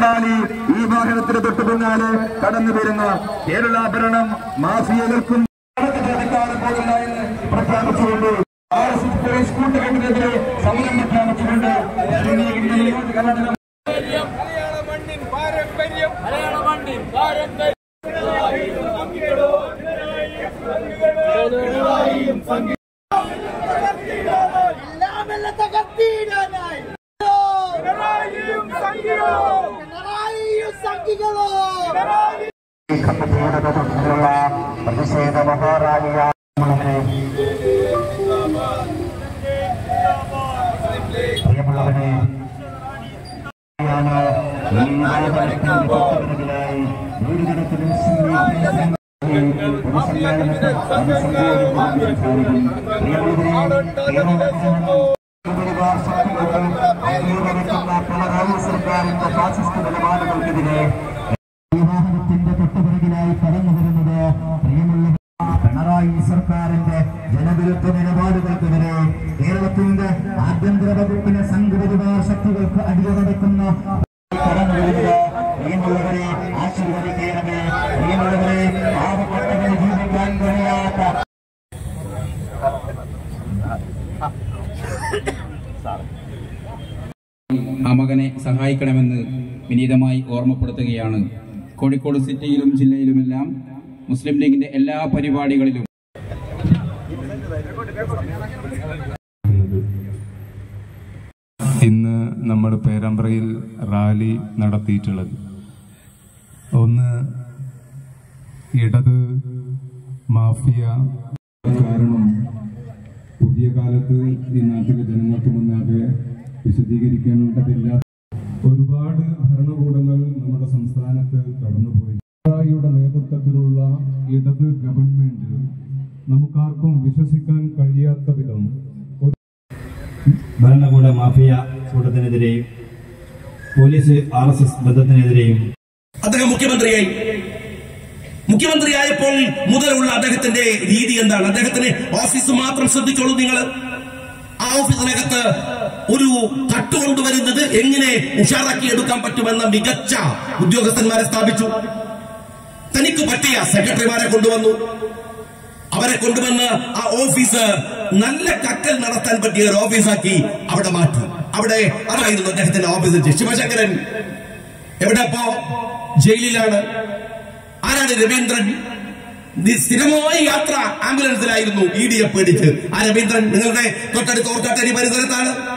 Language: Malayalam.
ാലി ഈ വാഹനത്തിന് തൊട്ട് പിന്നാലെ കടന്നു വരുന്ന കേരള ഭരണം മാഫിയകൾക്കും പ്രതിക്കാരം പോകില്ല എന്ന് പ്രഖ്യാപിച്ചുകൊണ്ട് ആർ എസ് എസ് പോലീസ് കൂട്ടുകെട്ടിനെതിരെ സമരം പ്രഖ്യാപിച്ചുകൊണ്ട് കർണാടക മലയാള മണ്ണിൻ പാരമ്പര്യം മലയാള മണ്ണിൻ പാരമ്പര്യം എല്ലാമെല്ലാം തകർത്തിടാനായി പിണറായിയും സംഘികളോ പിണറായിയും സംഘികളോ കമ്മിറ്റിയുടെ നേതൃത്വത്തിലുള്ള പ്രതിഷേധ മഹാറാലിയാണ് പ്രിയമുള്ളവരെ ാണ് ഈ വാഹനത്തിന്റെ തൊട്ടുപിറകിലായി നൂറുകണക്കിന് മുസ്ലിം പൊതുസമ്മേളനത്തിൽ അഭിസംബോധന സംസാരിക്കും പരിവാർ ശക്തികൾക്ക് അംഗീകരിക്കുന്ന പിണറായി സർക്കാരിന്റെ ഫാസിസ്റ്റ് നിലപാടുകൾക്കെതിരെ ഈ വാഹനത്തിന്റെ തൊട്ടുപിറകിലായി കടന്നു വരുന്നത് പ്രിയമുള്ള പിണറായി സർക്കാരിന്റെ ജനവിരുദ്ധ നിലപാടുകൾക്കെതിരെ കേരളത്തിന്റെ ആഭ്യന്തര വകുപ്പിനെ സംഘപരിവാർ ശക്തികൾക്ക് അടിയറവെക്കുന്ന കടന്നു വരുന്നത് പ്രിയമുള്ളവരെ ആശീർവദിക്കണമേ പ്രിയമുള്ളവരെ പാവപ്പെട്ടവരെ ജീവിക്കാൻ കഴിയാത്ത ആ മകനെ സഹായിക്കണമെന്ന് വിനീതമായി ഓർമ്മപ്പെടുത്തുകയാണ് കോഴിക്കോട് സിറ്റിയിലും ജില്ലയിലുമെല്ലാം മുസ്ലിം ലീഗിന്റെ എല്ലാ പരിപാടികളിലും ഇന്ന് നമ്മൾ പേരാമ്പ്രയിൽ റാലി നടത്തിയിട്ടുള്ളത് ഒന്ന് ഇടത് മാഫിയ കാരണം പുതിയ കാലത്ത് ഈ നാട്ടിലെ ജനങ്ങൾക്ക് മുന്നാകെ വിശദീകരിക്കേണ്ടതില്ല ഒരുപാട് ഭരണകൂടങ്ങൾ നമ്മുടെ സംസ്ഥാനത്ത് കടന്നുപോയി പിണറായിയുടെ നേതൃത്വത്തിലുള്ള ഇടത് ഗവൺമെന്റ് നമുക്കാർക്കും വിശ്വസിക്കാൻ കഴിയാത്ത വിധം ഒരു ഭരണകൂട മാഫിയ കൂട്ടത്തിനെതിരെയും പോലീസ് ആർ എസ് എസ് ബന്ധത്തിനെതിരെയും അദ്ദേഹം മുഖ്യമന്ത്രിയായി മുഖ്യമന്ത്രിയായപ്പോൾ മുതലുള്ള അദ്ദേഹത്തിന്റെ രീതി എന്താണ് അദ്ദേഹത്തിന് ഓഫീസ് മാത്രം ശ്രദ്ധിച്ചോളൂ നിങ്ങൾ ആ ഓഫീസിനകത്ത് ഒരു തട്ട് കൊണ്ടുവരുന്നത് എങ്ങനെ ഉഷാറാക്കി എടുക്കാൻ പറ്റുമെന്ന മികച്ച ഉദ്യോഗസ്ഥന്മാരെ സ്ഥാപിച്ചു തനിക്ക് പറ്റിയ സെക്രട്ടറിമാരെ കൊണ്ടുവന്നു അവരെ കൊണ്ടുവന്ന് ആ ഓഫീസ് നല്ല കക്കൽ നടത്താൻ പറ്റിയ ഒരു ഓഫീസാക്കി അവിടെ മാറ്റി അവിടെ അതായിരുന്നു അദ്ദേഹത്തിന്റെ ഓഫീസ് ശിവശങ്കരൻ എവിടെ ഇപ്പോ ജയിലിലാണ് ആരാണ് രവീന്ദ്രൻ ഇത് സ്ഥിരമായ യാത്ര ആംബുലൻസിലായിരുന്നു ഇ ഡിയെ പേടിച്ച് ആ രവീന്ദ്രൻ നിങ്ങളുടെ തൊട്ടടുത്ത് ഓർക്കാട്ടരി പരിസരത്താണ്